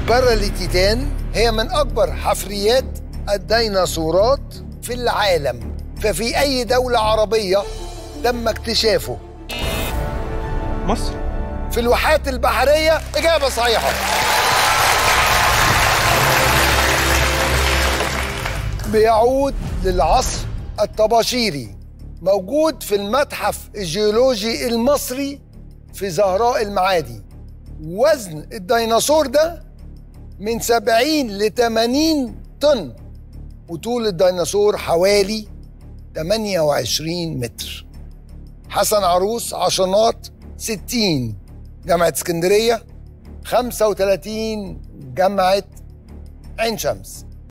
مقبرة لتيتان هي من أكبر حفريات الديناصورات في العالم ففي أي دولة عربية تم اكتشافه مصر في الواحات البحرية إجابة صحيحة بيعود للعصر الطباشيري موجود في المتحف الجيولوجي المصري في زهراء المعادي وزن الديناصور ده من 70 ل 80 طن وطول الديناصور حوالي 28 متر حسن عروس عشانات 60 جامعة اسكندرية 35 جامعة عين شمس